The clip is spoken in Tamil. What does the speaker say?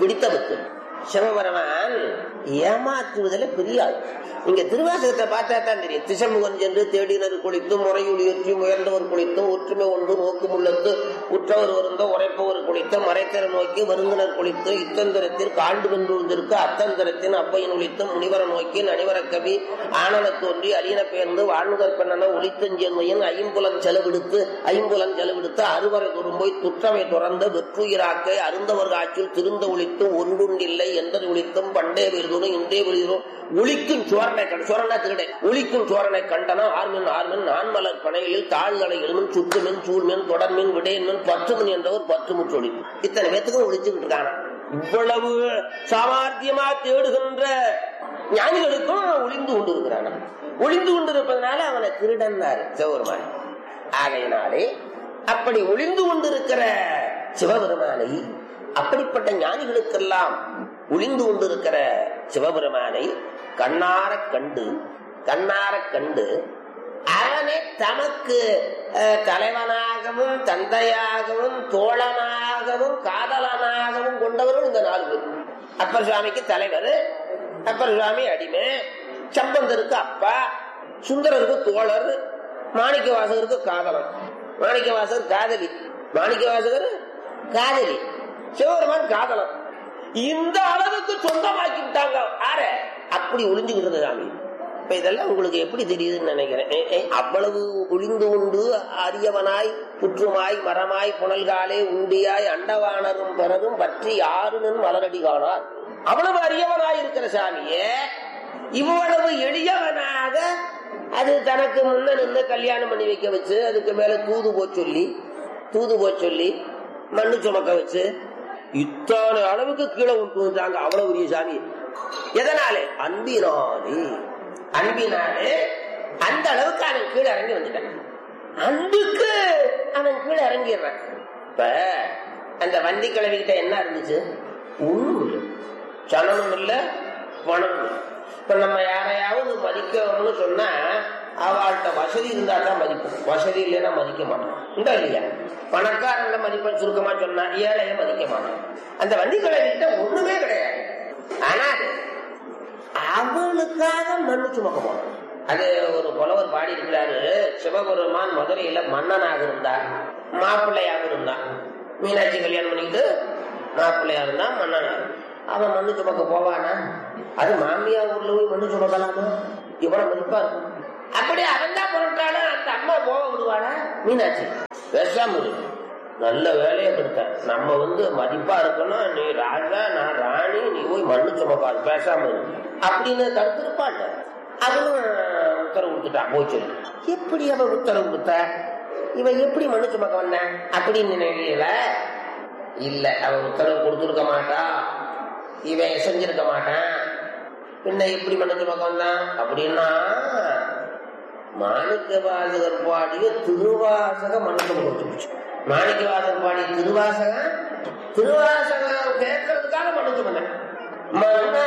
பிடித்த பக்தி சிவபெருமான் ஏமாற்றுவதில் பெரிய ஆள் நீங்க திருவாசகத்தை பார்த்தா தான் தெரியும் திசமுகன் சென்று தேடினர் குளித்தும் முறையுடையற்றி முயன்றவர் குளித்தும் ஒற்றுமை ஒன்று நோக்குமுள்ளத்து உற்றவர் வருந்த உரைப்பவர் குளித்தும் மறைத்தர நோக்கி வருந்தினர் குளித்தும் இத்தந்திரத்தில் காண்டு வென்றுவதற்கு அத்தந்திரத்தின் அப்பையின் ஒளித்தும் முனிவர நோக்கி நனிவர கவி ஆனன தோன்றி அரியன பெயர்ந்து வாழ்நுகர் பெண்ணன ஒளித்தஞ்சென்மையின் ஐம்புலன் செலவிடுத்து ஐம்புலன் செலவிடுத்து அறுவரை துரும்போய் துற்றமை துறந்த வெற்றுயிராக்கை அருந்தவர் காட்சியில் திருந்த ஒளித்தும் ஒன்றுண்டில்லை எந்தது ஒளித்தும் பண்டே விருதும் இன்றே விருதும் ஒளிக்கும் சோரனை கண்ட சோரனா திருடை ஒளிக்கும் சோரனை கண்டன ஆர்மின் ஆர்மின் நான்மலர் பனைகளில் தாழ்களை எழுமின் சுட்டுமின் சூழ்மின் தொடர்மின் விடையன்மின் பற்றுமின் என்றவர் பற்று முற்றொழி இத்தனை பேத்துக்கும் ஒளிச்சுக்கிட்டு இருக்காங்க இவ்வளவு சாமர்த்தியமா தேடுகின்ற ஞானிகளுக்கும் ஒளிந்து கொண்டு இருக்கிறான் ஒளிந்து கொண்டிருப்பதனால அவனை திருடன்னாரு சிவபெருமான் ஆகையினாலே அப்படி ஒளிந்து கொண்டிருக்கிற சிவபெருமானை அப்படிப்பட்ட ஞானிகளுக்கெல்லாம் ஒளிந்து கொண்டிருக்கிற சிவபெருமானை கண்ணார கண்டு கண்ணார கண்டு அவனை தமக்கு அஹ், தலைவனாகவும் தந்தையாகவும் தோழனாகவும் காதலனாகவும் கொண்டவர்கள் இந்த நாலு பேர் அப்பர் சுவாமிக்கு தலைவர் அப்பர் சுவாமி அடிமை சம்பந்தருக்கு அப்பா சுந்தரருக்கு தோழர் மாணிக்க வாசகருக்கு காதலன் மாணிக்க வாசகர் காதலி மாணிக்க வாசகர் காதலி சிவபெருமான் காதலன் இந்த அளவுக்கு சொந்தமாக்கிட்டாங்க ஆற அப்படி ஒளிஞ்சுக்கிட்டு சாமி இப்ப இதெல்லாம் உங்களுக்கு எப்படி தெரியுதுன்னு நினைக்கிறேன் ஏ, ஏ, அவ்வளவு ஒளிந்து உண்டு அரியவனாய் புற்றுமாய் மரமாய் புனல்காலே உண்டியாய் அண்டவானரும் பிறரும் பற்றி யாருன்னு மலரடி காணார் அவ்வளவு அரியவனாய் இருக்கிற சாமியே இவ்வளவு எளியவனாக அது தனக்கு முன்ன நின்று கல்யாணம் பண்ணி வைக்க வச்சு அதுக்கு மேல தூது போ சொல்லி தூது போ சொல்லி மண்ணு சுமக்க வச்சு இத்தனை அளவுக்கு கீழே விட்டு வந்தாங்க அவ்வளவு பெரிய சாமி எதனாலே அன்பினாலே அன்பினாலே அந்த அளவுக்கு அவன் கீழே இறங்கி வந்துட்டான் அன்புக்கு அவன் கீழே இறங்கிடுறான் இப்ப அந்த வண்டி கிழவிகிட்ட என்ன இருந்துச்சு ஒண்ணும் இல்லை சனமும் இல்ல பணமும் இல்லை இப்ப நம்ம யாரையாவது மதிக்கணும்னு சொன்னா அவள்கிட்ட வசதி இருந்தா தான் மதிப்போம் வசதி இல்லைன்னா மதிக்க மாட்டோம் உண்டா இல்லையா பணக்காரங்கள மதிப்பேன் சுருக்கமா சொன்னா ஏழைய மதிக்க மாட்டோம் அந்த வண்டி கிட்ட ஒண்ணுமே கிடையாது ஆனா அவளுக்காக மண்ணு சுமக்க போனோம் அது ஒரு புலவர் பாடி இருக்கிறாரு சிவபெருமான் மதுரையில மன்னனாக இருந்தார் மாப்பிள்ளையாக இருந்தான் மீனாட்சி கல்யாணம் பண்ணிட்டு மாப்பிள்ளையா இருந்தா மன்னனாக அவன் மண்ணு சுமக்க போவானா அது மாமியா ஊர்ல போய் மண்ணு சுமக்கலாமா இவ்வளவு மதிப்பா இருக்கும் அப்படி அவன் தான் புரட்டாலும் அந்த அம்மா போக விடுவானா மீனாட்சி பேசாம இரு. நல்ல வேலையை கொடுத்த நம்ம வந்து மதிப்பா இருக்கணும் நீ ராஜா நான் ராணி நீ போய் மண்ணு சுமக்காது பேசாம இரு. அப்படின்னு தடுத்திருப்பாள் அவனும் உத்தரவு கொடுத்துட்டான் போய் சொல்லி எப்படி அவன் உத்தரவு கொடுத்தா இவன் எப்படி மண்ணு சுமக்க வந்தான் அப்படின்னு நினைக்கல இல்ல அவன் உத்தரவு கொடுத்துருக்க மாட்டா இவன் செஞ்சிருக்க மாட்டான் பின்ன எப்படி மண்ணு சுமக்க வந்தான் அப்படின்னா மாணிக்க வாசகர் பாடிய திருவாசக மனுஷன் கொடுத்துருச்சு மாணிக்க வாசகர் பாடிய திருவாசகம் திருவாசகம் கேட்கறதுக்காக மனுஷன் பண்ண